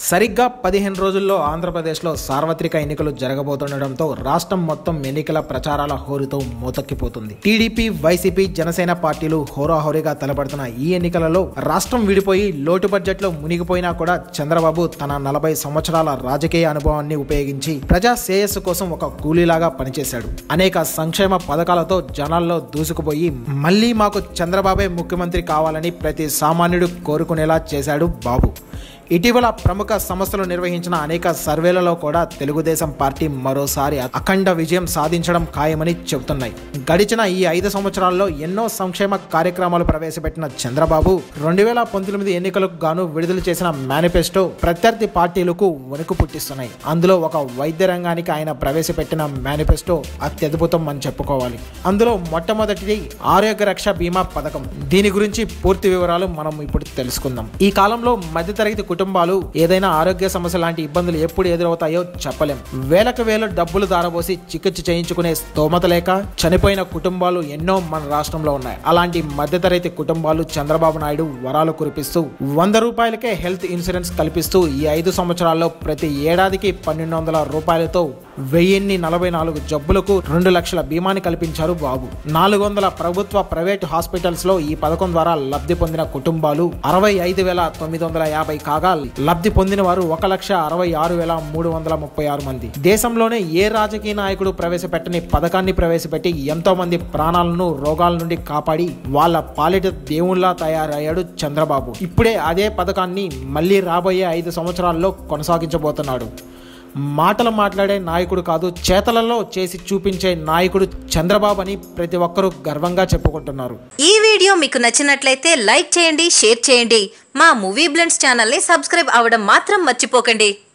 సరిగ్గా పదిహేను రోజుల్లో ఆంధ్రప్రదేశ్లో సార్వత్రిక ఎన్నికలు జరగబోతుండటంతో రాష్ట్రం మొత్తం ఎన్నికల ప్రచారాల హోరుతో మోతక్కిపోతుంది టీడీపీ వైసీపీ జనసేన పార్టీలు హోరాహోరీగా తలపడుతున్న ఈ ఎన్నికలలో రాష్ట్రం విడిపోయి లోటు బడ్జెట్లో మునిగిపోయినా కూడా చంద్రబాబు తన నలభై సంవత్సరాల రాజకీయ అనుభవాన్ని ఉపయోగించి ప్రజా శ్రేయస్సు కోసం ఒక కూలీలాగా పనిచేశాడు అనేక సంక్షేమ పథకాలతో జనాల్లో దూసుకుపోయి మళ్ళీ మాకు చంద్రబాబే ముఖ్యమంత్రి కావాలని ప్రతి సామాన్యుడు కోరుకునేలా చేశాడు బాబు ఇటీవల ప్రముఖ సంస్థలు నిర్వహించిన అనేక సర్వేలలో కూడా తెలుగుదేశం పార్టీ మరోసారి అఖండ విజయం సాధించడం ఖాయమని చెబుతున్నాయి గడిచిన ఈ ఐదు సంవత్సరాల్లో ఎన్నో సంక్షేమ కార్యక్రమాలు ప్రవేశపెట్టిన చంద్రబాబు రెండు వేల పంతొమ్మిది ఎన్నికలకు గాను విడుదల చేసిన మేనిఫెస్టో ప్రత్యర్థి పార్టీలకు వణుకు పుట్టిస్తున్నాయి అందులో ఒక వైద్య రంగానికి ఆయన ప్రవేశపెట్టిన మేనిఫెస్టో అత్యద్భుతం అని చెప్పుకోవాలి అందులో మొట్టమొదటిది ఆరోగ్య రక్ష బీమా పథకం దీని గురించి పూర్తి వివరాలు మనం ఇప్పుడు తెలుసుకుందాం ఈ కాలంలో మధ్యతరగతి కుటుంబాలు ఏదైనా ఆరోగ్య సమస్య లాంటి ఇబ్బందులు ఎప్పుడు ఎదురవుతాయో చెప్పలేం వేలకు వేలు డబ్బులు దారబోసి చికిత్స చేయించుకునే స్తోమత లేక చనిపోయిన కుటుంబాలు ఎన్నో మన రాష్ట్రంలో ఉన్నాయి అలాంటి మధ్యతరగతి కుటుంబాలు చంద్రబాబు నాయుడు వరాలు కురిపిస్తూ వంద రూపాయలకే హెల్త్ ఇన్సూరెన్స్ కల్పిస్తూ ఈ ఐదు సంవత్సరాల్లో ప్రతి ఏడాదికి పన్నెండు వందల రూపాయలతో వెయ్యిన్ని నలభై నాలుగు జబ్బులకు రెండు లక్షల బీమాని కల్పించారు బాబు నాలుగు వందల ప్రభుత్వ ప్రైవేటు హాస్పిటల్స్ లో ఈ పథకం ద్వారా లబ్ధి పొందిన కుటుంబాలు అరవై ఐదు వేల తొమ్మిది వందల యాభై కాగా లబ్ధి పొందిన వారు ఒక లక్ష అరవై ఆరు వేల మూడు వందల ముప్పై ఆరు మంది దేశంలోనే ఏ రాజకీయ నాయకుడు ప్రవేశపెట్టని పథకాన్ని ప్రవేశపెట్టి ఎంతో మంది ప్రాణాలను రోగాల నుండి కాపాడి వాళ్ళ పాలిట దేవుళ్లా తయారయ్యాడు చంద్రబాబు ఇప్పుడే అదే పథకాన్ని మళ్ళీ రాబోయే ఐదు సంవత్సరాల్లో కొనసాగించబోతున్నాడు మాటలు మాట్లాడే నాయకుడు కాదు చేతలలో చేసి చూపించే నాయకుడు చంద్రబాబు అని ప్రతి ఒక్కరూ గర్వంగా చెప్పుకుంటున్నారు ఈ వీడియో మీకు నచ్చినట్లయితే లైక్ చేయండి షేర్ చేయండి మా మూవీ బ్లెండ్స్ ఛానల్ని సబ్స్క్రైబ్ అవ్వడం మాత్రం మర్చిపోకండి